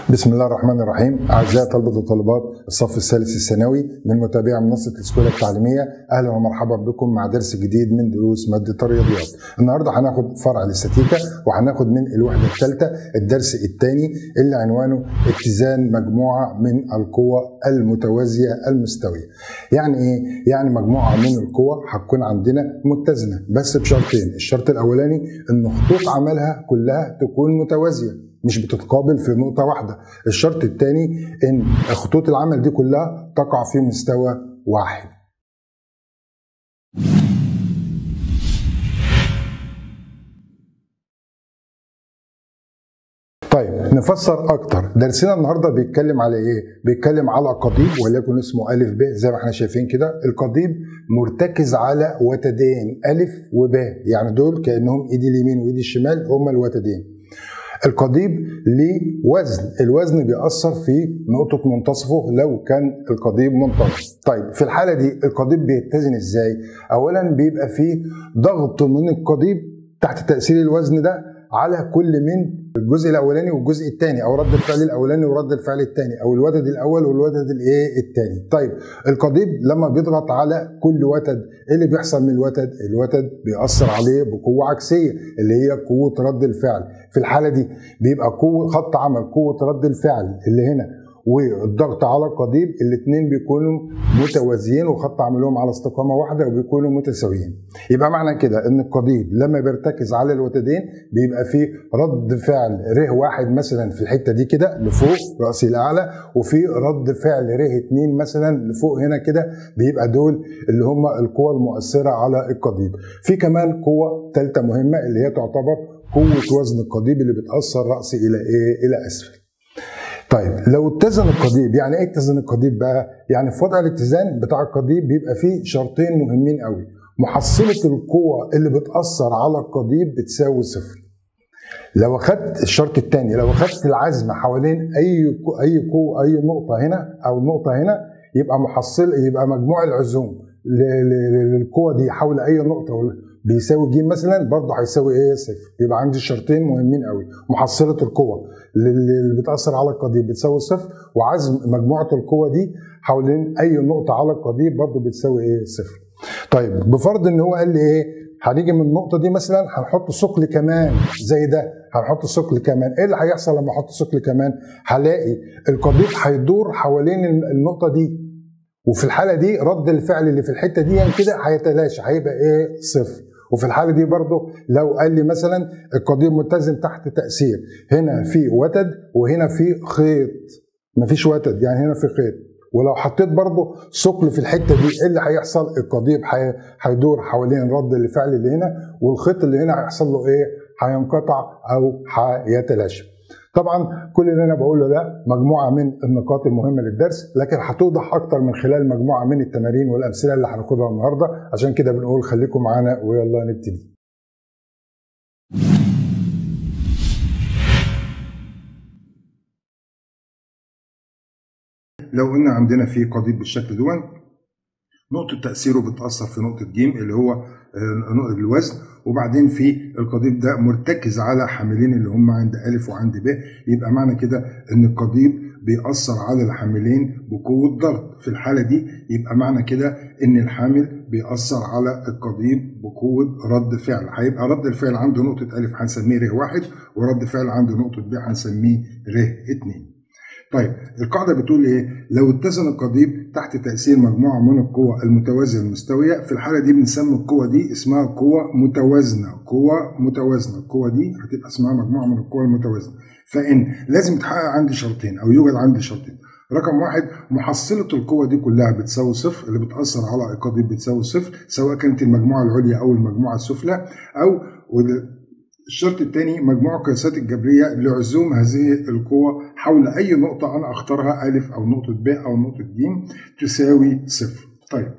بسم الله الرحمن الرحيم اعزائي طلبه وطالبات الصف الثالث الثانوي من متابعي منصه الاسكولا التعليميه اهلا ومرحبا بكم مع درس جديد من دروس ماده الرياضيات النهارده هناخد فرع الاستاتيكا وهناخد من الوحده الثالثه الدرس الثاني اللي عنوانه اتزان مجموعه من القوى المتوازيه المستويه يعني ايه يعني مجموعه من القوى هتكون عندنا متزنه بس بشرطين الشرط الاولاني ان خطوط عملها كلها تكون متوازيه مش بتتقابل في نقطة واحدة الشرط الثاني ان خطوط العمل دي كلها تقع في مستوى واحد طيب نفسر اكتر درسنا النهارده بيتكلم على ايه بيتكلم على قضيب وليكن اسمه الف ب زي ما احنا شايفين كده القضيب مرتكز على وتدين الف وب يعني دول كانهم ايدي اليمين وايدي الشمال هما الوتدين القضيب ليه وزن الوزن بيأثر في نقطة منتصفه لو كان القضيب منتصف طيب في الحالة دي القضيب بيتزن ازاي اولا بيبقى فيه ضغط من القضيب تحت تأثير الوزن ده على كل من الجزء الاولاني والجزء الثاني او رد الفعل الاولاني ورد الفعل الثاني او الوتد الاول والوتد الايه الثاني طيب القضيب لما بيضغط على كل وتد ايه اللي بيحصل من الوتد الوتد بيأثر عليه بقوه عكسيه اللي هي قوه رد الفعل في الحاله دي بيبقى قوه خط عمل قوه رد الفعل اللي هنا والضغط على القضيب الاثنين بيكونوا متوازيين وخط عملهم على استقامه واحده وبيكونوا متساويين يبقى معنى كده ان القضيب لما بيرتكز على الوتدين بيبقى فيه رد فعل ر واحد مثلا في الحته دي كده لفوق راسي الاعلى وفي رد فعل ر اتنين مثلا لفوق هنا كده بيبقى دول اللي هم القوى المؤثره على القضيب في كمان قوه ثالثه مهمه اللي هي تعتبر قوه وزن القضيب اللي بتاثر راسي الى ايه الى اسفل طيب لو اتزن القضيب يعني ايه اتزن القضيب بقى يعني في وضع الاتزان بتاع القضيب بيبقى فيه شرطين مهمين قوي محصله القوه اللي بتاثر على القضيب بتساوي صفر لو اخدت الشرط الثاني لو اخدت العزم حوالين اي اي قوه اي نقطه هنا او نقطه هنا يبقى محصل يبقى مجموع العزوم للقوه دي حول اي نقطه بيساوي ج مثلا برضه هيساوي ايه صفر يبقى عندي شرطين مهمين قوي محصله القوه اللي بتاثر على القضيب بتساوي صفر وعزم مجموعه القوه دي حوالين اي نقطه على القضيب برضه بتساوي ايه صفر طيب بفرض ان هو قال لي ايه هنيجي من النقطه دي مثلا هنحط ثقل كمان زي ده هنحط ثقل كمان ايه اللي هيحصل لما احط ثقل كمان هلاقي القضيب هيدور حوالين النقطه دي وفي الحاله دي رد الفعل اللي في الحته دي يعني كده هيتلاشى هيبقى ايه صفر وفي الحاله دي برضو لو قال لي مثلا القضيب متزن تحت تاثير هنا في وتد وهنا في خيط مفيش وتد يعني هنا في خيط ولو حطيت برضو ثقل في الحته دي ايه اللي هيحصل القضيب هيدور حوالين رد الفعل اللي هنا والخيط اللي هنا هيحصل له ايه هينقطع او هيتلاشى طبعا كل اللي انا بقوله ده مجموعه من النقاط المهمه للدرس لكن هتوضح اكتر من خلال مجموعه من التمارين والامثله اللي هناخدها النهارده عشان كده بنقول خليكم معانا ويلا نبتدي لو قلنا عندنا في قضيب بالشكل دون نقطة تأثيره بتأثر في نقطة ج اللي هو الوزن وبعدين في القضيب ده مرتكز على حاملين اللي هم عند أ وعند ب يبقى معنى كده إن القضيب بيأثر على الحاملين بقوة ضغط في الحالة دي يبقى معنى كده إن الحامل بيأثر على القضيب بقوة رد فعل هيبقى رد الفعل عنده نقطة أ هنسميه ر واحد ورد فعل عنده نقطة ب هنسميه ر اتنين طيب القاعده بتقول ايه لو اتزن القضيب تحت تاثير مجموعه من القوى المتوازيه المستويه في الحاله دي بنسمي القوه دي اسمها قوه متوازنه قوه متوازنه القوه دي هتبقى اسمها مجموعه من القوى المتوازنه فان لازم يتحقق عندي شرطين او يوجد عندي شرطين رقم واحد محصلة القوة دي كلها بتساوي صفر اللي بتأثر على القضيب بتساوي صفر سواء كانت المجموعة العليا أو المجموعة السفلى أو الشرط الثاني مجموع القياسات الجبرية لعزوم هذه القوة حول أي نقطة أنا أختارها أ أو نقطة ب أو نقطة ج تساوي صفر. طيب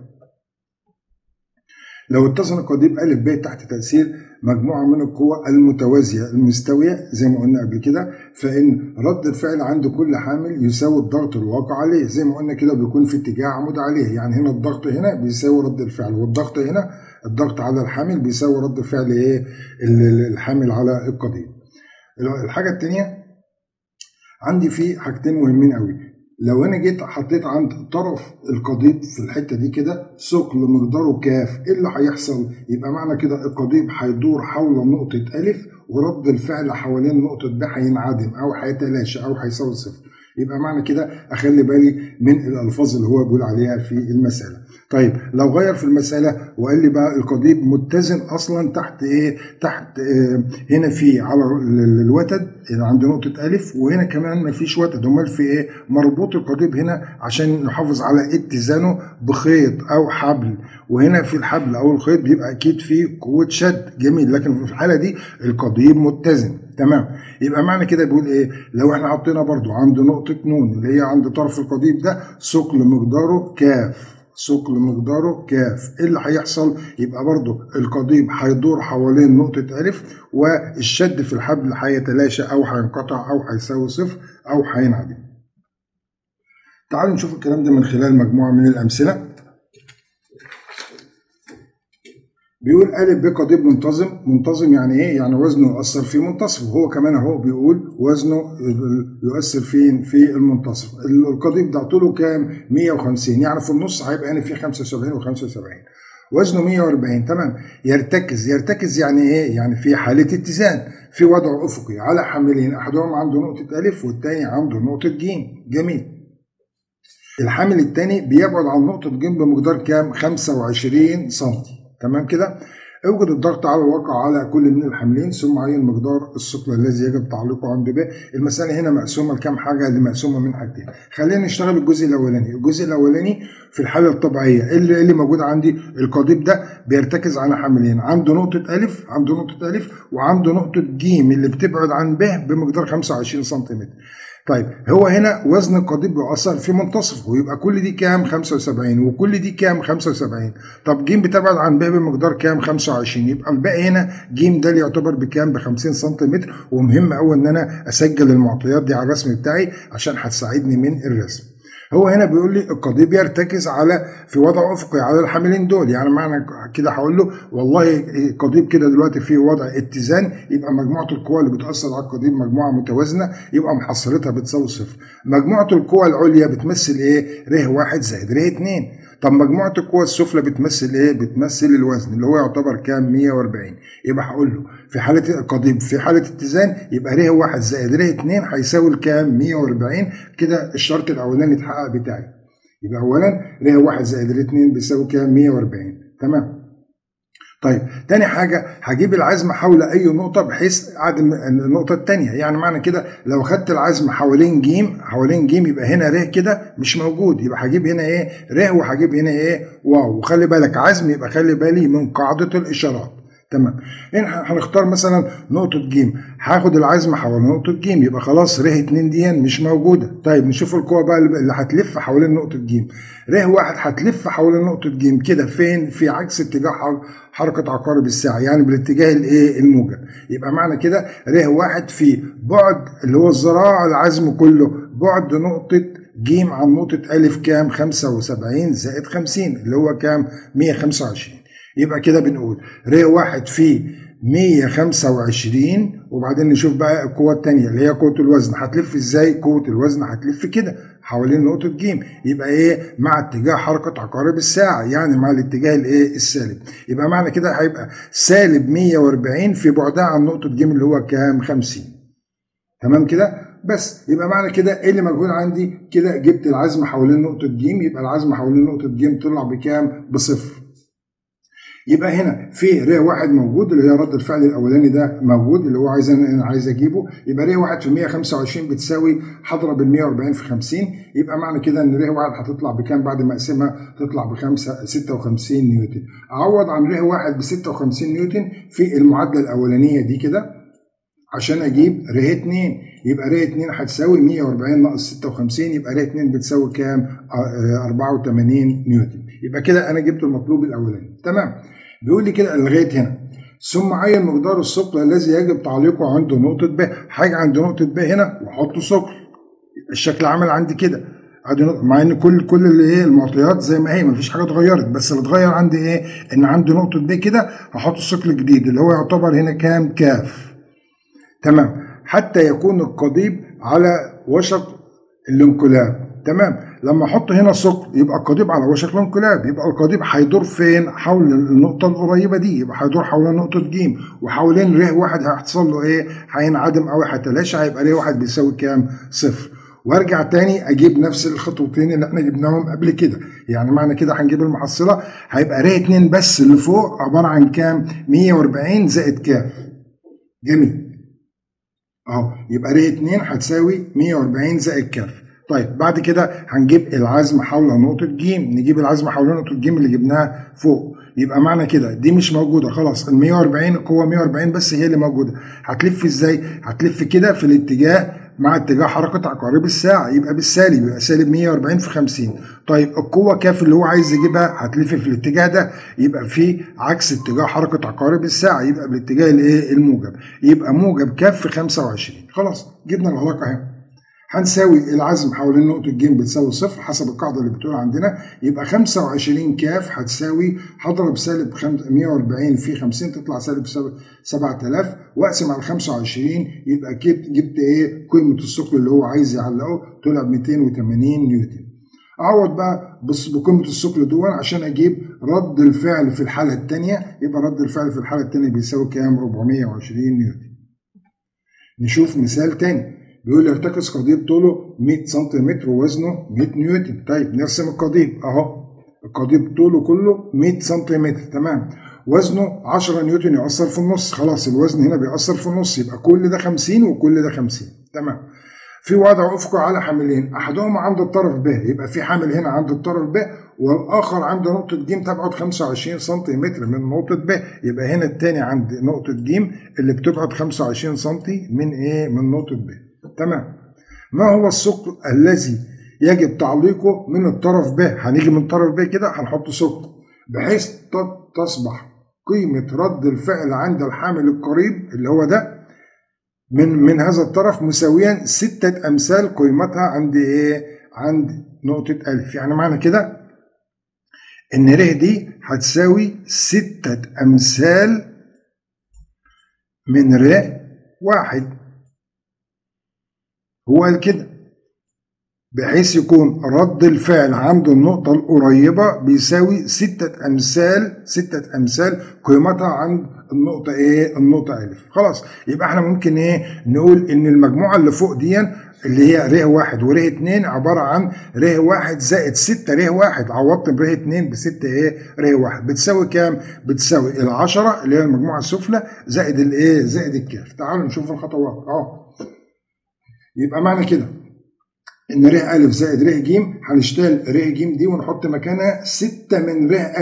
لو اتزن القضيب أ ب تحت تأثير مجموعة من القوى المتوازية المستوية زي ما قلنا قبل كده فإن رد الفعل عند كل حامل يساوي الضغط الواقع عليه زي ما قلنا كده بيكون في اتجاه عمود عليه يعني هنا الضغط هنا بيساوي رد الفعل والضغط هنا الضغط على الحامل بيساوي رد فعل ايه الحامل على القضيب الحاجة الثانية عندي فيه حاجتين مهمين قوي لو انا جيت حطيت عند طرف القضيب في الحته دي كده ثقل مقداره كاف ايه اللي هيحصل يبقى معنى كده القضيب هيدور حول نقطه الف ورد الفعل حوالين نقطه ب هينعدم او هيتلاشى او هيساوي صفر يبقى معنى كده اخلي بالي من الالفاظ اللي هو بيقول عليها في المساله طيب لو غير في المساله وقال لي بقى القضيب متزن اصلا تحت ايه تحت إيه هنا في على الوتد عند نقطه الف وهنا كمان ما فيش وتد امال في ايه مربوط القضيب هنا عشان نحافظ على اتزانه بخيط او حبل وهنا في الحبل او الخيط بيبقى اكيد فيه قوه شد جميل لكن في الحاله دي القضيب متزن تمام يبقى معنى كده بيقول ايه لو احنا حطينا برضو عند نقطه نون اللي هي عند طرف القضيب ده ثقل مقداره كاف ثقل مقداره كاف ايه اللي هيحصل يبقى برضو القضيب هيدور حوالين نقطة ألف والشد في الحبل هيتلاشى أو هينقطع أو هيساوي صفر أو هينعدم تعالوا نشوف الكلام ده من خلال مجموعة من الأمثلة بيقول أ ب قضيب منتظم منتظم يعني ايه يعني وزنه يؤثر في منتصف وهو كمان اهو بيقول وزنه يؤثر فين في المنتصف القضيب ده طوله كام 150 يعني في النص هيبقى هنا في 75 و75 وزنه 140 تمام يرتكز يرتكز يعني ايه يعني في حاله اتزان في وضع افقي على حاملين احدهم عنده نقطه الف والثاني عنده نقطه ج جميل الحامل الثاني بيبعد عن نقطه ج بمقدار كام 25 سم تمام كده اوجد الضغط على الواقع على كل من الحاملين ثم عين مقدار الثقل الذي يجب تعليقه عند ب المساله هنا مقسومه لكام حاجه اللي مقسومه من حاجتين خلينا نشتغل الجزء الاولاني الجزء الاولاني في الحاله الطبيعيه اللي, اللي موجود عندي القضيب ده بيرتكز على حاملين عنده نقطه الف عنده نقطه الف وعنده نقطه ج اللي بتبعد عن ب بمقدار 25 سم طيب هو هنا وزن القضيب بيؤثر في منتصفه ويبقى كل دي كام 75 وكل دي كام 75 طب ج بتبعد عن ب بمقدار كام 25 يبقى الباقي هنا ج ده اللي يعتبر بكام ب 50 سم ومهم قوي ان انا اسجل المعطيات دي على الرسم بتاعي عشان هتساعدني من الرسم هو هنا بيقول لي القضيب يرتكز على في وضع افقي على الحاملين دول يعني معنى كده هقول له والله القضيب كده دلوقتي في وضع اتزان يبقى مجموعه القوى اللي بتاثر على القضيب مجموعه متوازنه يبقى محصلتها بتساوي صفر مجموعه القوى العليا بتمثل ايه ر واحد زائد ر اتنين طب مجموعه القوى السفلى بتمثل ايه بتمثل الوزن اللي هو يعتبر كام 140 يبقى هقول له في حاله القضيب في حاله اتزان يبقى ر واحد زائد ر اتنين هيساوي الكام 140 كده الشرط الاولاني اتحقق بتاعي يبقى اولا ر واحد زائد ر اتنين بيساوي كام 140 تمام طيب تاني حاجة هجيب العزم حول أي نقطة بحيث عدم النقطة التانية يعني معنى كده لو خدت العزم حوالين جيم حوالين جيم يبقى هنا ر كده مش موجود يبقى هجيب هنا إيه ر وهجيب هنا إيه واو وخلي بالك عزم يبقى خلي بالي من قاعدة الإشارات تمام هنا هنختار مثلا نقطة ج هاخد العزم حول نقطة ج يبقى خلاص ر 2 دي مش موجودة طيب نشوف القوة بقى اللي هتلف حوالين نقطة ج ر واحد هتلف حوالين نقطة ج كده فين في عكس اتجاه حركة عقارب الساعة يعني بالاتجاه الايه الموجب يبقى معنى كده ر واحد في بعد اللي هو الذراع العزم كله بعد نقطة ج عن نقطة أ كام 75 زائد 50 اللي هو كام 125 يبقى كده بنقول ر واحد في 125 وبعدين نشوف بقى القوة التانية اللي هي قوة الوزن هتلف ازاي؟ قوة الوزن هتلف كده حوالين نقطة ج يبقى ايه؟ مع اتجاه حركة عقارب الساعة يعني مع الاتجاه الايه؟ السالب يبقى معنى كده هيبقى سالب 140 في بعدها عن نقطة ج اللي هو كام؟ 50 تمام كده؟ بس يبقى معنى كده ايه اللي موجود عندي؟ كده جبت العزم حوالين نقطة ج يبقى العزم حوالين نقطة ج طلع بكام؟ بصفر يبقى هنا في ر واحد موجود اللي هي رد الفعل الاولاني ده موجود اللي هو عايز انا عايز اجيبه يبقى ر واحد في 125 بتساوي هضرب ال 140 في 50 يبقى معنى كده ان ر واحد هتطلع بكام بعد ما اقسمها تطلع ب 56 نيوتن اعوض عن ر واحد ب 56 نيوتن في المعادله الاولانيه دي كده عشان اجيب ر 2 يبقى ر 2 هتساوي 140 ناقص 56 يبقى ر 2 بتساوي كام 84 نيوتن يبقى كده انا جبت المطلوب الاولاني تمام بيقول لي كده لغايه هنا ثم عين مقدار الثقل الذي يجب تعليقه عند نقطة ب، حاجة عند نقطة ب هنا وأحط ثقل. الشكل عمل عندي كده. مع ان كل كل اللي ايه المعطيات زي ما هي مفيش حاجه اتغيرت بس اللي اتغير عندي ايه؟ ان عندي نقطه ب كده هحط ثقل جديد اللي هو يعتبر هنا كام؟ كاف. تمام حتى يكون القضيب على وشك الانقلاب تمام لما احط هنا ثقل يبقى القضيب على وشك الانقلاب يبقى القضيب هيدور فين حول النقطه القريبه دي يبقى هيدور حول نقطه ج وحوالين ر واحد هيحصل له ايه هينعدم او هيتلاشى هيبقى ر واحد بيساوي كام صفر وارجع تاني اجيب نفس الخطوتين اللي احنا جبناهم قبل كده يعني معنى كده هنجيب المحصله هيبقى ر 2 بس اللي فوق عباره عن كام 140 زائد كام جميل اهو يبقى ر 2 هتساوي 140 زائد كاف طيب بعد كده هنجيب العزم حول نقطة ج نجيب العزم حول نقطة ج اللي جبناها فوق يبقى معنى كده دي مش موجودة خلاص ال 140 القوة 140 بس هي اللي موجودة هتلف ازاي؟ هتلف كده في الاتجاه مع اتجاه حركة عقارب الساعة يبقى بالسالب يبقى سالب 140 في 50 طيب القوة كاف اللي هو عايز يجيبها هتلف في الاتجاه ده يبقى في عكس اتجاه حركة عقارب الساعة يبقى بالاتجاه الايه الموجب يبقى موجب كاف في 25 خلاص جبنا العلاقة اهي هنساوي العزم حوالين نقطة ج بتساوي صفر حسب القاعدة اللي بتقول عندنا يبقى 25 كاف هتساوي هضرب سالب 140 في 50 تطلع سالب 7000 واقسم على 25 يبقى جبت ايه قيمة الثقل اللي هو عايز يعلقه طلع ب 280 نيوتن. اعوض بقى بص بقيمة الثقل دون عشان اجيب رد الفعل في الحالة الثانية يبقى رد الفعل في الحالة الثانية بيساوي كام؟ 420 نيوتن. نشوف مثال تاني بيقول لي ارتكز قضيب طوله 100 سم ووزنه 100 نيوتن طيب نرسم القضيب اهو القضيب طوله كله 100 سم تمام وزنه 10 نيوتن يأثر في النص خلاص الوزن هنا بيأثر في النص يبقى كل ده 50 وكل ده 50 تمام في وضع افقي على حاملين احدهما عند الطرف ب يبقى في حامل هنا عند الطرف ب والاخر عند نقطه ج تبعد 25 سم من نقطه ب يبقى هنا الثاني عند نقطه ج اللي بتبعد 25 سم من ايه من نقطه ب تمام ما هو الثقل الذي يجب تعليقه من الطرف ب هنيجي من طرف ب كده هنحط ثقل بحيث تصبح قيمة رد الفعل عند الحامل القريب اللي هو ده من من هذا الطرف مساويا ستة أمثال قيمتها عند إيه؟ عند نقطة ألف يعني معنى كده إن ر دي هتساوي ستة أمثال من ر واحد هو قال كده بحيث يكون رد الفعل عند النقطة القريبة بيساوي ستة أمثال ستة أمثال قيمتها عند النقطة إيه؟ النقطة ألف خلاص يبقى إحنا ممكن إيه؟ نقول إن المجموعة اللي فوق دي اللي هي ر واحد ور اتنين عبارة عن ر واحد زائد ستة ر واحد عوضت بر اتنين بستة إيه؟ ر واحد بتساوي كام؟ بتساوي العشرة اللي هي المجموعة السفلى زائد الإيه؟ زائد الكاف تعالوا نشوف الخطوات أهو يبقى معنى كده ان ر ا زائد ر ج هنشتغل ر ج دي ونحط مكانها 6 من ر ا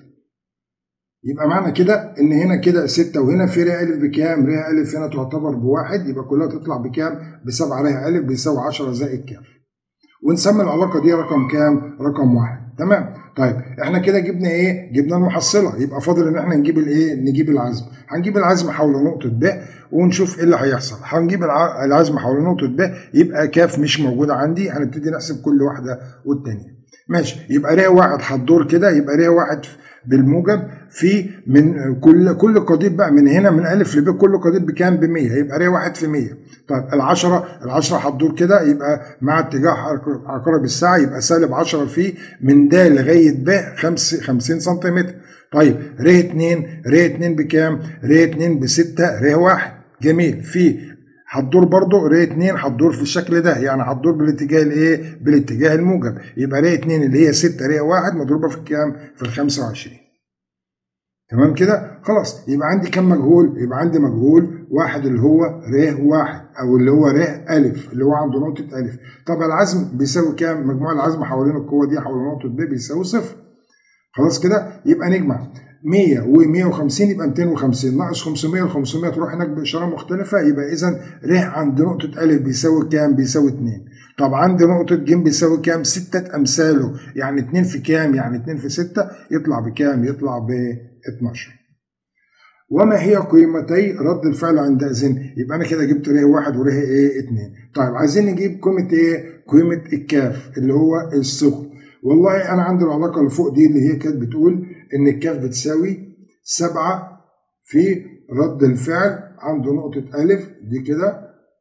يبقى معنى كده ان هنا كده 6 وهنا في ر ا بكام؟ ر ا هنا تعتبر بواحد يبقى كلها تطلع بكام؟ ب 7 ر ا بيساوي 10 زائد كام؟ ونسمي العلاقه دي رقم كام؟ رقم واحد تمام؟ طيب احنا كده جبنا ايه؟ جبنا المحصله يبقى فاضل ان احنا نجيب الايه؟ نجيب العزم هنجيب العزم حول نقطه ب ونشوف ايه اللي هيحصل هنجيب العزم حول نقطه ب يبقى كاف مش موجوده عندي هنبتدي نحسب كل واحده والتانيه ماشي يبقى ر واحد هتدور كده يبقى ر واحد بالموجب في من كل كل قضيب بقى من هنا من الف لب كل قضيب بكام ب 100 يبقى ر واحد في 100 طيب ال10 ال10 هتدور كده يبقى مع اتجاه عقارب الساعه يبقى سالب 10 في من د لغايه ب 50 سنتيمتر طيب ر 2 ر 2 بكام؟ ر 2 ب 6 ر 1 جميل في هتدور برضه ر 2 هتدور في الشكل ده يعني هتدور بالاتجاه الايه؟ بالاتجاه الموجب يبقى ر 2 اللي هي 6 ر 1 مضروبه في الكام؟ في ال 25 تمام كده؟ خلاص يبقى عندي كم مجهول؟ يبقى عندي مجهول واحد اللي هو ر واحد او اللي هو ر ألف اللي هو عنده نقطة ألف طب العزم بيساوي كام؟ مجموع العزم حوالين القوة دي حول نقطة ب بيساوي صفر خلاص كده؟ يبقى نجمع 100 و150 يبقى 250 ناقص 500 ال 500 تروح هناك باشاره مختلفه يبقى اذا ر عند نقطه ا بيساوي كام؟ بيساوي 2 طب عند نقطه ج بيساوي كام؟ 6 امثاله يعني 2 في كام؟ يعني 2 في 6 يطلع بكام؟ يطلع ب 12 وما هي قيمتي رد الفعل عند اذن يبقى انا كده جبت ر واحد وره ايه 2 طيب عايزين نجيب قيمه ايه؟ قيمه الكاف اللي هو الثقل والله انا عندي العلاقه اللي فوق دي اللي هي كانت بتقول ان الكاف بتساوي سبعة في رد الفعل عند نقطة ألف دي كده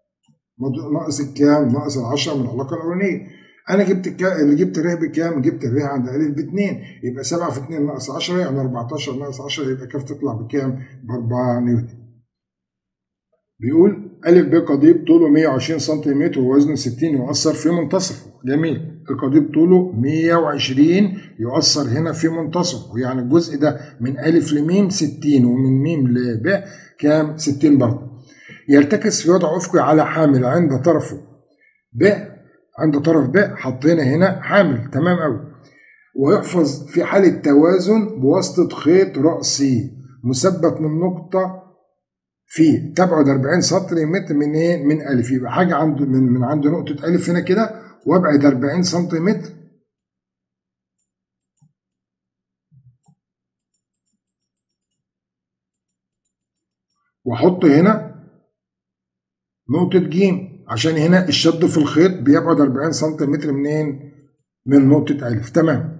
ناقص الكام ناقص ال 10 من العلاقه الاولانيه انا جبت الكا... اللي جبت الريه بكام جبت الريه عند الف ب 2 يبقى 7 في 2 ناقص 10 يعني 14 ناقص 10 يبقى كام تطلع بكام ب 4 نيوتن بيقول أ ب قضيب طوله 120 سم ووزنه 60 يؤثر في منتصفه جميل القضيب طوله 120 يؤثر هنا في منتصفه يعني الجزء ده من أ لم 60 ومن م لب كام 60 برضه يرتكز في وضع أفقي على حامل عند طرفه ب عند طرف ب حطينا هنا حامل تمام قوي ويحفظ في حالة توازن بواسطة خيط رأسي مثبت من نقطة في تبعد 40 سنتيمتر من ايه؟ من ألف يبقى حاجة عند من, من عند نقطة ألف هنا كده وابعد 40 سنتيمتر واحط هنا نقطة ج عشان هنا الشد في الخيط بيبعد 40 سنتيمتر منين؟ من نقطة ألف تمام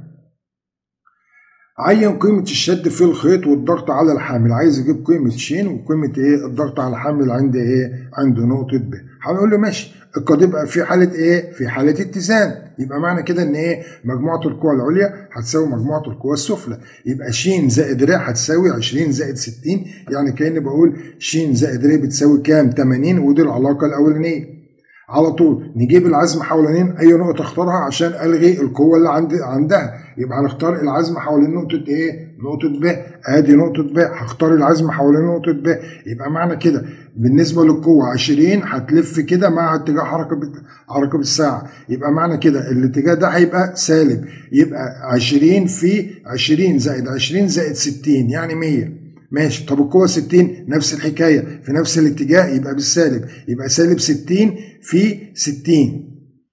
عين قيمة الشد في الخيط والضغط على الحامل عايز يجيب قيمة ش وقيمة ايه الضغط على الحامل عند ايه عند نقطة ب هنقول له ماشي القضية يبقى في حالة ايه في حالة اتزان يبقى معنى كده ان ايه مجموعة القوى العليا هتساوي مجموعة القوى السفلى يبقى ش زائد ر هتساوي 20 زائد 60 يعني كأني بقول ش زائد ر بتساوي كام 80 ودي العلاقة الأولانية على طول نجيب العزم حوالين اي نقطه اختارها عشان الغي القوه اللي عندي عندها يبقى هنختار العزم حوالين نقطه ايه نقطه ب ادي نقطه ب هختار العزم حوالين نقطه ب يبقى معنى كده بالنسبه للقوه 20 هتلف كده مع اتجاه حركه حركه الساعه يبقى معنى كده الاتجاه ده هيبقى سالب يبقى 20 في 20 زائد 20 زائد 60 يعني 100 ماشي طب القوة 60 نفس الحكاية في نفس الاتجاه يبقى بالسالب يبقى سالب 60 في 60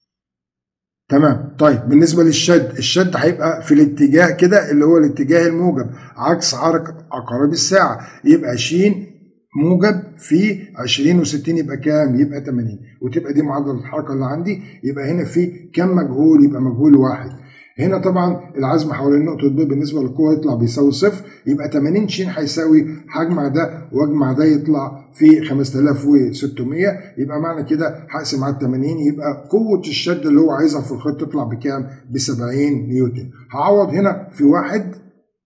تمام طيب بالنسبة للشد الشد هيبقى في الاتجاه كده اللي هو الاتجاه الموجب عكس حركة عقارب الساعة يبقى ش موجب في 20 و60 يبقى كام؟ يبقى 80 وتبقى دي معدل الحركة اللي عندي يبقى هنا في كم مجهول؟ يبقى مجهول واحد هنا طبعا العزم حوالين نقطة ب بالنسبة للقوة يطلع بيساوي صفر يبقى 80 ش هيساوي هجمع ده واجمع ده يطلع في 5600 يبقى معنى كده هقسم على 80 يبقى قوة الشد اللي هو عايزها في الخيط تطلع بكام؟ ب 70 نيوتن هعوض هنا في واحد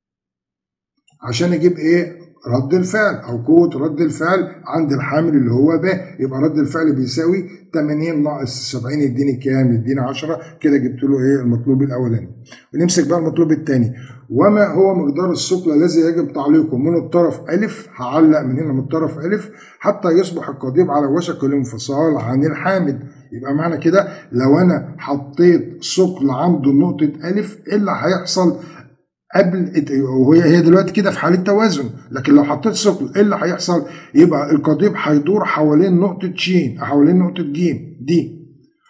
عشان اجيب ايه؟ رد الفعل او قوه رد الفعل عند الحامل اللي هو ب يبقى رد الفعل بيساوي 80 ناقص 70 يديني كام يديني 10 كده جبت له ايه المطلوب الاولاني ونمسك بقى المطلوب الثاني وما هو مقدار الثقل الذي يجب تعليقه من الطرف ألف هعلق من هنا من الطرف ألف حتى يصبح القضيب على وشك الانفصال عن الحامل يبقى معنى كده لو انا حطيت ثقل عنده نقطة ألف ايه اللي هيحصل قبل وهي هي دلوقتي كده في حاله توازن لكن لو حطيت ثقل ايه اللي هيحصل يبقى القضيب هيدور حوالين نقطه ش حوالين نقطه ج دي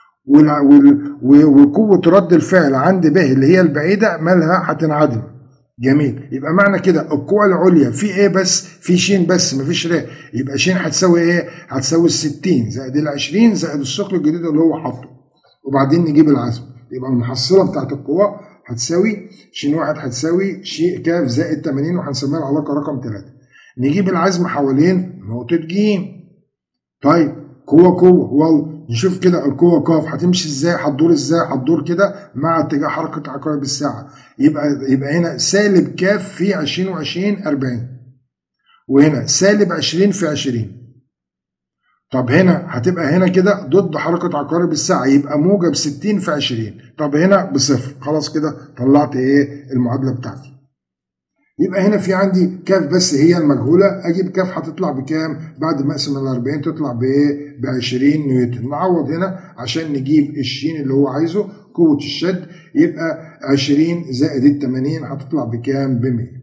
وقوه رد الفعل عند ب اللي هي البعيده مالها هتنعدم جميل يبقى معنى كده القوة العليا في ايه بس في ش بس مفيش ر يبقى ش هتساوي ايه هتساوي ال 60 زائد ال 20 زائد الثقل الجديد اللي هو حاطه وبعدين نجيب العزم يبقى المحصله بتاعت القوه هتساوي ش واحد هتساوي ش كاف زائد 80 وهنسميها العلاقه رقم 3 نجيب العزم حوالين نقطه ج طيب قوه قوه والله نشوف كده القوه ق هتمشي ازاي هتدور ازاي هتدور كده مع اتجاه حركه عقارب الساعه يبقى يبقى هنا سالب ك في 20 و20 40 وهنا سالب 20 في 20 طب هنا هتبقى هنا كده ضد حركة عقارب الساعة يبقى موجب 60 في 20 طب هنا بصفر خلاص كده طلعت ايه المعادلة بتاعتي يبقى هنا في عندي كاف بس هي المجهولة اجيب كاف هتطلع بكام بعد ما اقسم ال 40 تطلع بايه ب 20 نيوتن نعوض هنا عشان نجيب الشين اللي هو عايزه قوة الشد يبقى 20 زائد ال 80 هتطلع بكام ب 100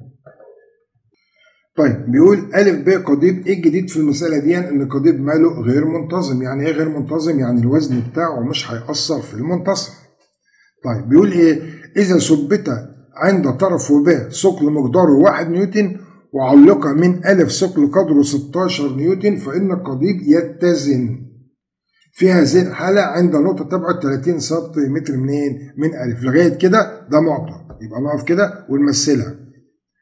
طيب بيقول أ ب قضيب إيه الجديد في المسألة دي إن القضيب ماله غير منتظم يعني إيه غير منتظم يعني الوزن بتاعه مش هيأثر في المنتصف طيب بيقول إيه إذا ثبت عند طرف ب ثقل مقداره 1 نيوتن وعلق من ألف ثقل قدره 16 نيوتن فإن القضيب يتزن في هذه الحالة عند نقطة تبعد 30 سنتيمتر منين؟ من ألف لغاية كده ده معطى يبقى نقف كده ونمثلها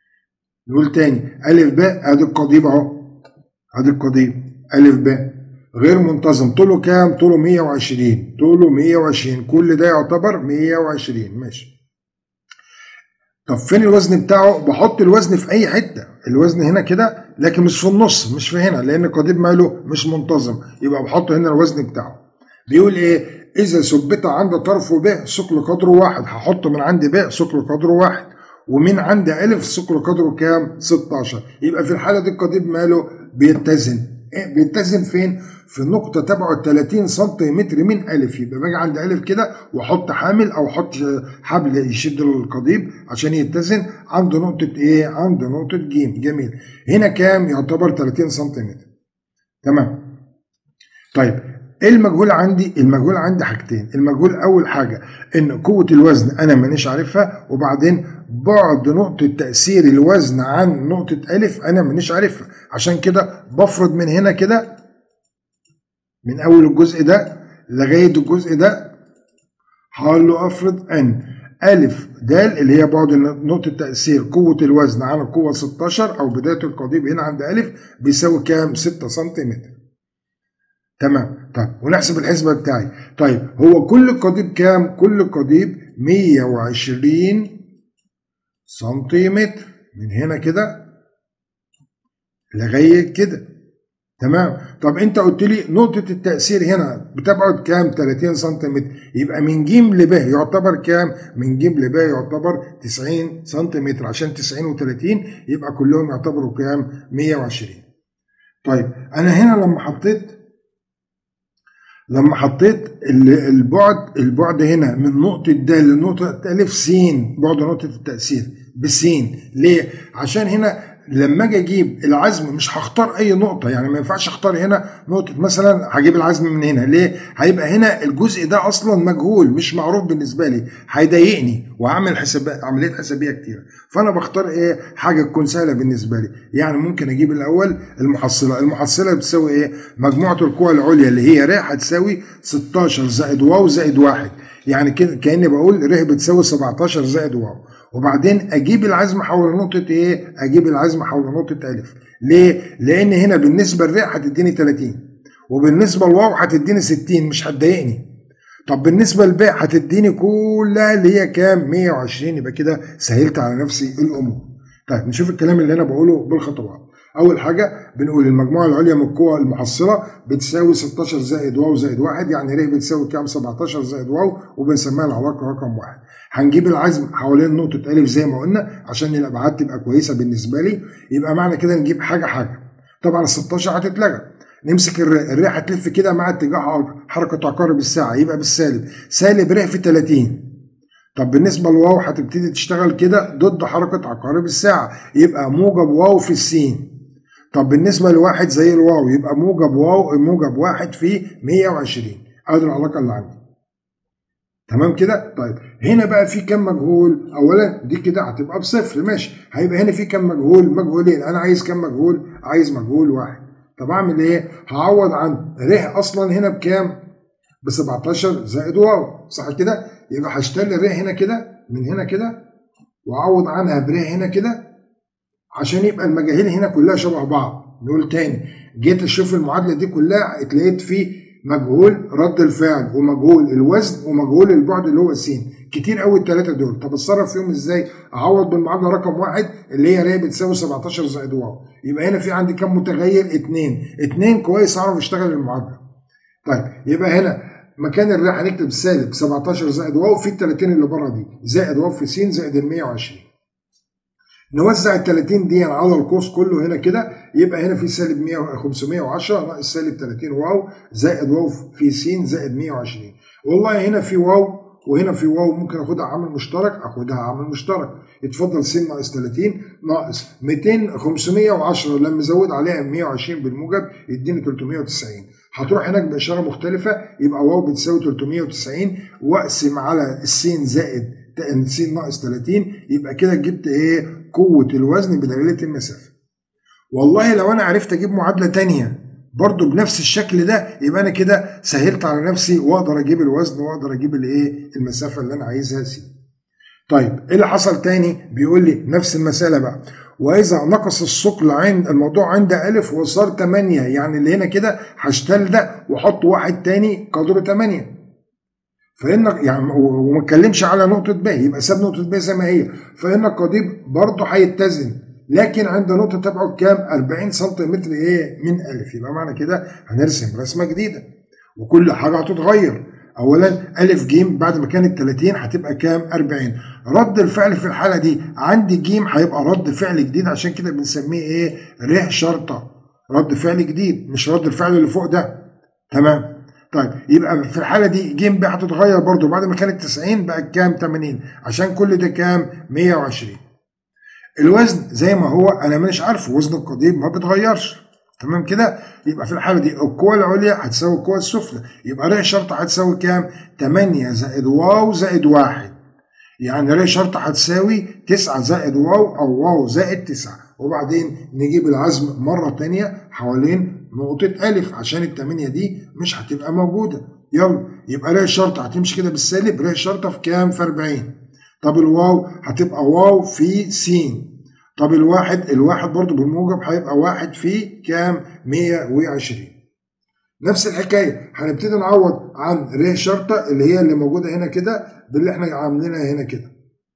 نقول تاني ألف باء أدي القضيب أهو أدي القضيب ألف باء غير منتظم طوله كام طوله 120 طوله 120 كل ده يعتبر 120 ماشي طب فين الوزن بتاعه بحط الوزن في اي حته الوزن هنا كده لكن مش في النص مش في هنا لان القضيب ماله مش منتظم يبقى بحط هنا الوزن بتاعه بيقول ايه اذا ثبت عند طرف ب ثقل قدره واحد هحط من عند ب ثقل قدره واحد ومن عند الف ثقل قدره كام 16 يبقى في الحاله دي القضيب ماله بيتزن إيه بيتزن فين في نقطه تبعد 30 سنتيمتر من الف يبقى باجي عند الف كده واحط حامل او احط حبل يشد القضيب عشان يتزن عند نقطه ايه عند نقطه ج جميل هنا كام يعتبر 30 سنتيمتر تمام طيب ايه المجهول عندي المجهول عندي حاجتين المجهول اول حاجه ان قوه الوزن انا مانيش عارفها وبعدين بعد نقطه تاثير الوزن عن نقطه الف انا مانيش عارفها عشان كده بفرض من هنا كده من اول الجزء ده لغايه الجزء ده هقول له افرض ان ألف د اللي هي بعد نقطة تأثير قوة الوزن على القوة 16 أو بداية القضيب هنا عند ألف بيساوي كام؟ 6 سنتيمتر. تمام طيب ونحسب الحسبة بتاعي طيب هو كل قضيب كام؟ كل قضيب 120 سنتيمتر من هنا كده لغاية كده تمام طب انت قلت لي نقطة التأثير هنا بتبعد كام 30 سنتيمتر يبقى من ج ل ب يعتبر كام من ج ل ب يعتبر 90 سنتيمتر عشان 90 و30 يبقى كلهم يعتبروا كام 120 طيب انا هنا لما حطيت لما حطيت البعد البعد هنا من نقطة د لنقطة ألف س بعد نقطة التأثير بسين ليه؟ عشان هنا لما اجي اجيب العزم مش هختار اي نقطه يعني ما ينفعش اختار هنا نقطه مثلا هجيب العزم من هنا ليه هيبقى هنا الجزء ده اصلا مجهول مش معروف بالنسبه لي هيضايقني وهعمل حساب عمليات حسابيه كتيره فانا بختار ايه حاجه تكون سهله بالنسبه لي يعني ممكن اجيب الاول المحصله المحصله بتساوي ايه مجموعه القوى العليا اللي هي ر هتساوي 16 زائد واو زائد واحد يعني كده كاني بقول ر بتساوي 17 زائد واو وبعدين اجيب العزم حول نقطه ايه؟ اجيب العزم حول نقطه الف. ليه؟ لان هنا بالنسبه للراء هتديني 30 وبالنسبه للواو هتديني 60 مش هتضايقني. طب بالنسبه للباء هتديني كلها اللي هي كام؟ 120 يبقى كده سهلت على نفسي الامور. طيب نشوف الكلام اللي انا بقوله بالخطوات. اول حاجه بنقول المجموعه العليا من القوى المحصله بتساوي 16 زائد واو زائد واحد يعني ر بتساوي كام 17 زائد واو وبنسميها العلاقه رقم واحد هنجيب العزم حوالين نقطه الف زي ما قلنا عشان الابعاد تبقى كويسه بالنسبه لي يبقى معنى كده نجيب حاجه حاجه طبعا ال 16 هتتلغى نمسك الر الر هتلف كده مع اتجاه حركه عقارب الساعه يبقى بالسالب سالب ر في 30 طب بالنسبه لواو هتبتدي تشتغل كده ضد حركه عقارب الساعه يبقى موجب واو في السين طب بالنسبه لواحد زي الواو يبقى موجب واو موجب واحد في 120 ادي العلاقه اللي عندي تمام كده طيب هنا بقى في كم مجهول اولا دي كده هتبقى بصفر ماشي هيبقى هنا في كم مجهول مجهولين انا عايز كم مجهول عايز مجهول واحد طب اعمل ايه هعوض عن ر اصلا هنا بكام ب 17 زائد واو صح كده يبقى هشتغل ر هنا كده من هنا كده واعوض عنها بر هنا كده عشان يبقى المجاهيل هنا كلها شبه بعض نقول تاني جيت اشوف المعادله دي كلها اتلاقيت في مجهول رد الفعل ومجهول الوزن ومجهول البعد اللي هو السين كتير قوي الثلاثه دول طب اتصرف فيهم ازاي اعوض بالمعادله رقم واحد اللي هي ر بتساوي 17 زائد واو يبقى هنا في عندي كام متغير اتنين اتنين كويس اعرف اشتغل المعادله طيب يبقى هنا مكان الر هنكتب سالب 17 زائد واو في ال 30 اللي بره دي زائد واو في س زائد ال 120 نوزع ال 30 دي على القوس كله هنا كده يبقى هنا في سالب 100 510 ناقص سالب 30 واو زائد واو في س زائد 120 والله هنا في واو وهنا في واو ممكن اخدها عامل مشترك اخدها عامل مشترك يتفضل س ناقص 30 ناقص 200 510 لما ازود عليها 120 بالموجب يديني 390 هتروح هناك باشاره مختلفه يبقى واو بتساوي 390 واقسم على السين زائد س ناقص 30 يبقى كده جبت ايه قوه الوزن بدلاله المسافه والله لو انا عرفت اجيب معادله تانية برضو بنفس الشكل ده يبقى انا كده سهلت على نفسي واقدر اجيب الوزن واقدر اجيب الايه المسافه اللي انا عايزها سي طيب ايه اللي حصل تاني بيقول لي نفس المساله بقى واذا نقص الثقل عند الموضوع عند الف وصار 8 يعني اللي هنا كده هشتل ده واحط واحد تاني قدره 8 فان يعني وما اتكلمش على نقطه ب يبقى ساب نقطه ب زي ما هي فان القضيب برضه هيتزن لكن عند نقطه تبعد كام 40 سنتيمتر ايه من الف يبقى معنى كده هنرسم رسمه جديده وكل حاجه هتتغير اولا الف ج بعد ما كانت 30 هتبقى كام 40 رد الفعل في الحاله دي عندي ج هيبقى رد فعل جديد عشان كده بنسميه ايه ر شرطه رد فعل جديد مش رد الفعل اللي فوق ده تمام طيب يبقى في الحاله دي ج ب هتتغير برضو بعد ما كانت 90 بقت كام 80 عشان كل ده كام 120 الوزن زي ما هو انا مش عارفه وزن القضيب ما بيتغيرش تمام كده يبقى في الحاله دي القوه العليا هتساوي القوه السفلى يبقى ر شرطه هتساوي كام 8 زائد واو زائد 1 يعني ر شرطه هتساوي 9 زائد واو او واو زائد 9 وبعدين نجيب العزم مره تانية حوالين نقطة ألف عشان التمانية دي مش هتبقى موجودة يلا يبقى ر شرطة هتمشي كده بالسالب ر شرطة في كام؟ في 40 طب الواو هتبقى واو في س طب الواحد الواحد برضو بالموجب هيبقى واحد في كام 120 نفس الحكاية هنبتدي نعوض عن ر شرطة اللي هي اللي موجودة هنا كده باللي احنا عاملينها هنا كده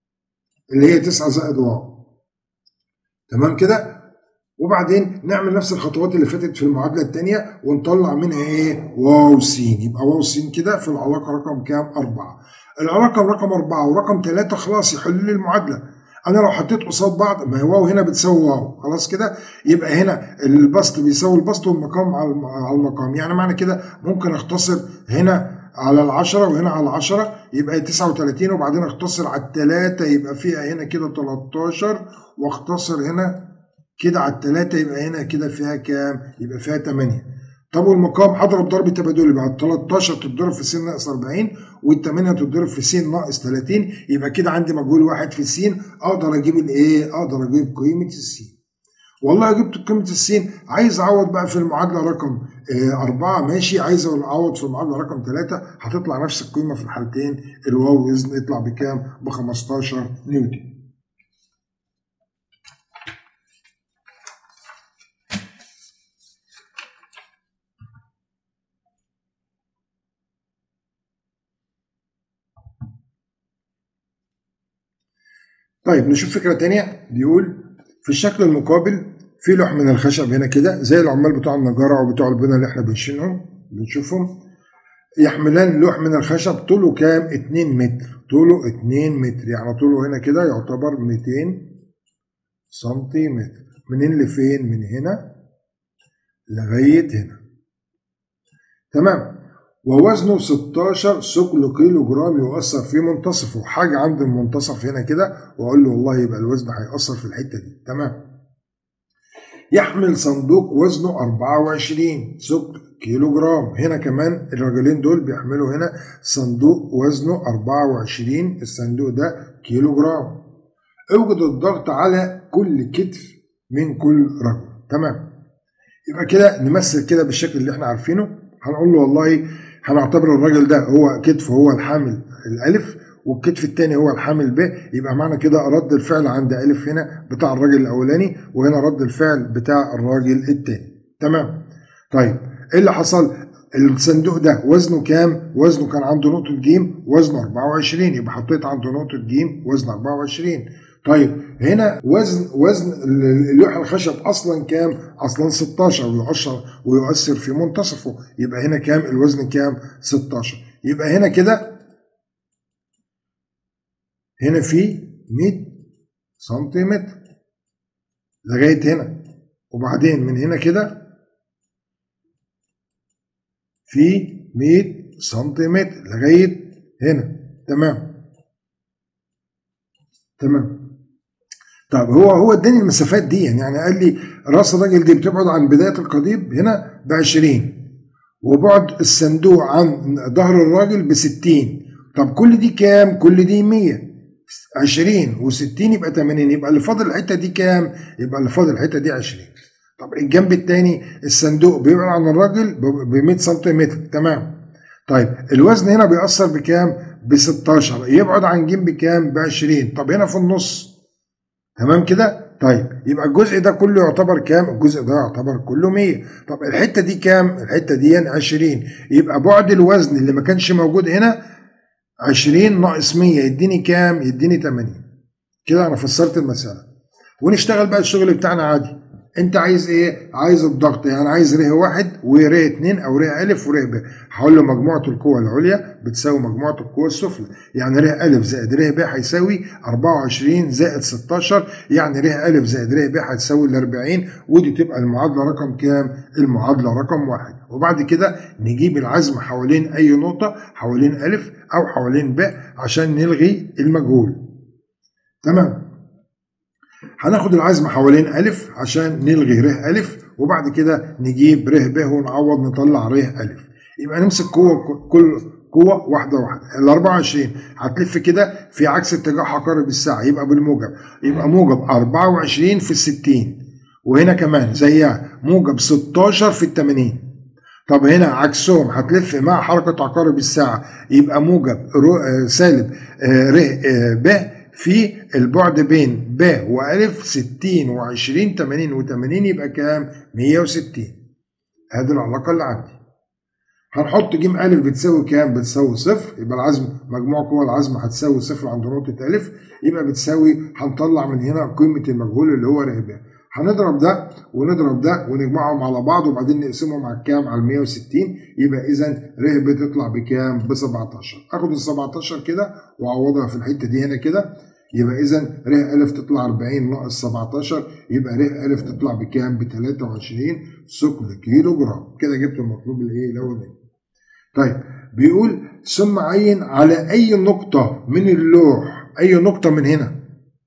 اللي هي 9 زائد واو تمام كده وبعدين نعمل نفس الخطوات اللي فاتت في المعادلة التانية ونطلع منها ايه واو س يبقى واو س كده في العلاقة رقم كام أربعة العلاقة رقم أربعة ورقم ثلاثة خلاص يحل لي المعادلة انا لو حطيت قصاد بعض ما هي واو هنا بتساوي واو خلاص كده يبقى هنا البسط بيساوي البسط والمقام على المقام يعني معنى كده ممكن اختصر هنا على العشرة وهنا على العشرة يبقى 39 وبعدين اختصر على التلاتة يبقى فيها هنا كده 13 واختصر هنا كده على التلاتة يبقى هنا كده فيها كام؟ يبقى فيها 8 طب والمقام هضرب ضرب تبادلي بقى ال 13 تتضرب في س ناقص 40 وال 8 تتضرب في س ناقص 30 يبقى كده عندي مجهول واحد في س اقدر اجيب الايه؟ اقدر اجيب قيمه الس. والله جبت قيمه الس عايز اعوض بقى في المعادله رقم آه أربعة ماشي عايز اعوض في المعادله رقم ثلاثة هتطلع نفس القيمه في الحالتين الواو وزن يطلع بكام؟ ب 15 نيوتن. طيب نشوف فكرة تانية بيقول في الشكل المقابل في لوح من الخشب هنا كده زي العمال بتوع النجارة أو بتوع البنا اللي احنا بنشيلهم بنشوفهم يحملان لوح من الخشب طوله كام 2 متر طوله 2 متر يعني طوله هنا كده يعتبر 200 سنتيمتر منين لفين من هنا لغاية هنا تمام ووزنه 16 ثقل كيلو جرام يؤثر في منتصفه حاجة عند المنتصف هنا كده وأقول له والله يبقى الوزن هيأثر في الحتة دي تمام يحمل صندوق وزنه 24 ثقل كيلو جرام هنا كمان الراجلين دول بيحملوا هنا صندوق وزنه 24 الصندوق ده كيلو جرام اوجد الضغط على كل كتف من كل رجل تمام يبقى كده نمثل كده بالشكل اللي احنا عارفينه هنقول له والله هنعتبر الراجل ده هو كتف هو الحامل الالف والكتف الثاني هو الحامل ب يبقى معنى كده رد الفعل عند الف هنا بتاع الراجل الاولاني وهنا رد الفعل بتاع الراجل الثاني تمام طيب ايه اللي حصل الصندوق ده وزنه كام وزنه كان عنده نقطه ج وزنه 24 يبقى حطيت عنده نقطه ج وزن 24 طيب هنا وزن وزن اللوح الخشب اصلا كام؟ اصلا 16 ويؤثر ويؤثر في منتصفه يبقى هنا كام؟ الوزن كام؟ 16 يبقى هنا كده هنا في 100 سنتيمتر لغايه هنا وبعدين من هنا كده في 100 سنتيمتر لغايه هنا تمام تمام طب هو هو اداني المسافات دي يعني قال لي راس الراجل دي بتبعد عن بدايه القضيب هنا ب 20 وبعد الصندوق عن ظهر الراجل ب 60 طب كل دي كام؟ كل دي 100 20 و60 يبقى 80 يبقى اللي فاضل الحته دي كام؟ يبقى اللي فاضل الحته دي 20 طب الجنب الثاني الصندوق بيبعد عن الراجل ب 100 سنتيمتر تمام طيب الوزن هنا بيأثر بكام؟ ب 16 يبعد عن جنب كام؟ ب 20 طب هنا في النص تمام كده طيب يبقى الجزء ده كله يعتبر كام الجزء ده يعتبر كله 100 طب الحته دي كام الحته دي 20 يبقى بعد الوزن اللي ما كانش موجود هنا 20 ناقص 100 يديني كام يديني 80 كده انا فسرت المساله ونشتغل بقى الشغل بتاعنا عادي انت عايز ايه عايز الضغط يعني عايز ره واحد وره اتنين او ره الف وره ب هقول له مجموعه القوى العليا بتساوي مجموعه القوى السفلى يعني ره الف زائد ره ب هيساوي 24 زائد 16 يعني ره الف زائد ره ب هتساوي ال 40 ودي تبقى المعادله رقم كام المعادله رقم واحد وبعد كده نجيب العزم حوالين اي نقطه حوالين الف او حوالين ب عشان نلغي المجهول تمام هناخد العزم حوالين ألف عشان نلغي ر ألف وبعد كده نجيب ر ب ونعوض نطلع ر ألف يبقى نمسك قوة كل قوة واحدة واحدة ال 24 هتلف كده في عكس اتجاه عقارب الساعة يبقى بالموجب يبقى موجب 24 في ال 60 وهنا كمان زيها موجب 16 في ال 80 طب هنا عكسهم هتلف مع حركة عقارب الساعة يبقى موجب سالب ر ب في البعد بين ب وألف 60 و20 80 و80 يبقى كام؟ 160 هذه العلاقة اللي عندي هنحط ج ألف بتساوي كام؟ بتساوي صفر يبقى العزم مجموع قوى العزم هتساوي صفر عند نقطة ألف يبقى بتساوي هنطلع من هنا قيمة المجهول اللي هو ر ب هنضرب ده ونضرب ده ونجمعهم على بعض وبعدين نقسمهم على الكام على 160 يبقى اذا ر بتطلع بكام ب 17 اخد ال 17 كده واعوضها في الحته دي هنا كده يبقى اذا ر الف تطلع 40 ناقص 17 يبقى ر الف تطلع بكام ب 23 ثقل كيلو جرام كده جبت المطلوب الايه الاولاني طيب بيقول ثم عين على اي نقطه من اللوح اي نقطه من هنا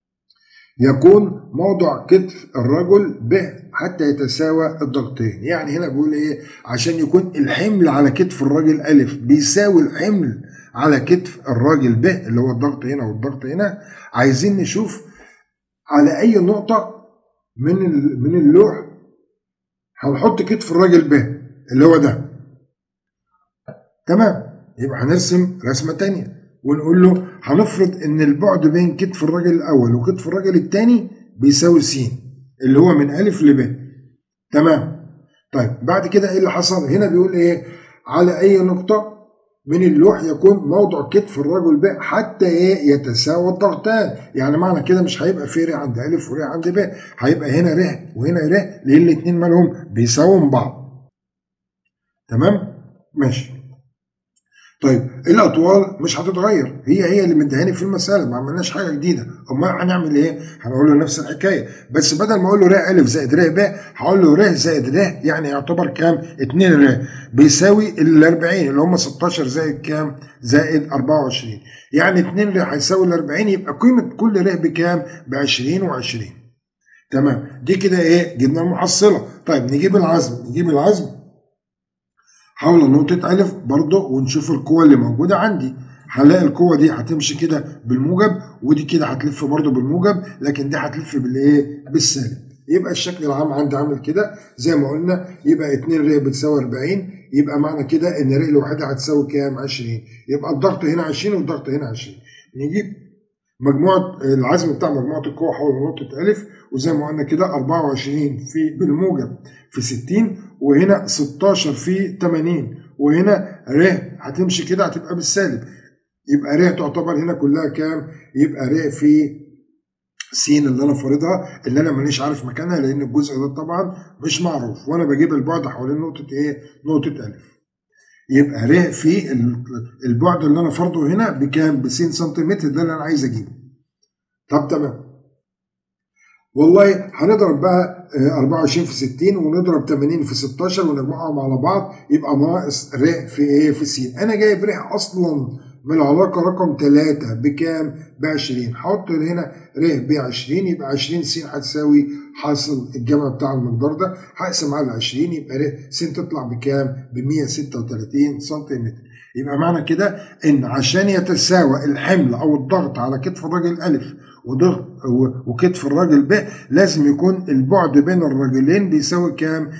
يكون موضع كتف الرجل ب حتى يتساوى الضغطين يعني هنا بيقول ايه عشان يكون الحمل على كتف الراجل الف بيساوي الحمل على كتف الراجل ب اللي هو الضغط هنا والضغط هنا عايزين نشوف على اي نقطه من من اللوح هنحط كتف الراجل ب اللي هو ده تمام يبقى هنرسم رسمه تانية ونقول له هنفرض ان البعد بين كتف الراجل الاول وكتف الراجل الثاني بيساوي س اللي هو من الف لب تمام طيب بعد كده ايه اللي حصل هنا بيقول ايه على اي نقطه من اللوح يكون موضع كتف الرجل ب حتى ايه يتساوى الضغطان يعني معنى كده مش هيبقى في ر عند الف ور عند ب هيبقى هنا ر وهنا ر لان الاثنين مالهم بيساووا بعض تمام ماشي طيب الاطوال مش هتتغير هي هي اللي مدهاني في المساله ما عملناش حاجه جديده امال هنعمل ايه هنقول له نفس الحكايه بس بدل ما اقول له ر الف زائد ر ب هقول له ر زائد ر يعني يعتبر كام 2 ر بيساوي ال 40 اللي هم 16 زائد كام زائد 24 يعني 2 ر هيساوي ال 40 يبقى قيمه كل ر بكام ب 20 و20 تمام دي كده ايه جبنا المحصله طيب نجيب العزم نجيب العزم حول نقطة ألف برضه ونشوف القوة اللي موجودة عندي هنلاقي القوة دي هتمشي كده بالموجب ودي كده هتلف برضه بالموجب لكن دي هتلف بالايه؟ بالسالب يبقى الشكل العام عندي عامل كده زي ما قلنا يبقى 2 ر بتساوي 40 يبقى معنى كده ان ر الوحيدة هتساوي كام؟ 20 يبقى الضغط هنا 20 والضغط هنا 20 نجيب مجموعة العزم بتاع مجموعة القوة حول نقطة ألف وزي ما قلنا كده 24 في بالموجب في 60 وهنا 16 في 80 وهنا ر هتمشي كده هتبقى بالسالب يبقى ر تعتبر هنا كلها كام؟ يبقى ر في س اللي انا فارضها اللي انا مانيش عارف مكانها لان الجزء ده طبعا مش معروف وانا بجيب البعد حوالين نقطة ايه؟ نقطة ألف. يبقى ر في البعد اللي انا فرضه هنا بكام؟ ب س سنتيمتر ده اللي انا عايز اجيبه. طب تمام. والله هنضرب بقى 24 في 60 ونضرب 80 في 16 ونجمعهم على بعض يبقى ناقص ر في ايه في س انا جايب ر اصلا من العلاقه رقم 3 بكام ب 20 هحط هنا ر ب 20 يبقى 20 س هتساوي حاصل الجمع بتاع المقدار ده هقسم على 20 يبقى ر س تطلع بكام ب 136 سنتيمتر يبقى معنى كده ان عشان يتساوى الحمل او الضغط على كتف الراجل الف وضغط وكتف الراجل ب لازم يكون البعد بين الراجلين بيساوي كام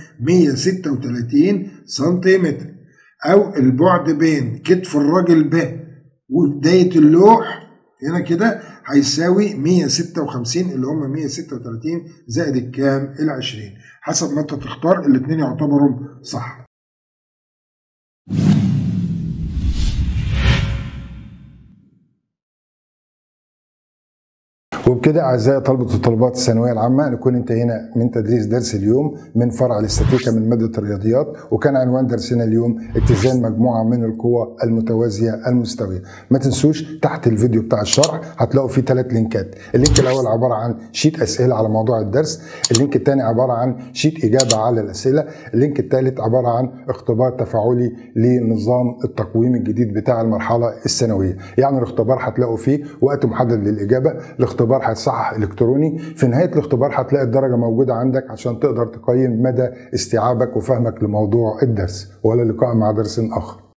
136 سنتيمتر او البعد بين كتف الراجل ب وبداية اللوح هنا كده هيساوي 156 اللي هم 136 زائد الكام ال 20 حسب ما انت تختار الاثنين يعتبروا صح وبكده اعزائي طلبه وطالبات الثانويه العامه نكون انتهينا من تدريس درس اليوم من فرع الاستاتيكا من ماده الرياضيات وكان عنوان درسنا اليوم اتزان مجموعه من القوى المتوازيه المستويه ما تنسوش تحت الفيديو بتاع الشرح هتلاقوا فيه ثلاث لينكات اللينك الاول عباره عن شيت اسئله على موضوع الدرس اللينك الثاني عباره عن شيت اجابه على الاسئله اللينك الثالث عباره عن اختبار تفاعلي لنظام التقويم الجديد بتاع المرحله الثانويه يعني الاختبار هتلاقوا فيه وقت محدد للاجابه الاختبار هيتصحح الكتروني في نهايه الاختبار هتلاقي الدرجه موجوده عندك عشان تقدر تقيم مدى استيعابك وفهمك لموضوع الدرس ولا لقاء مع درس اخر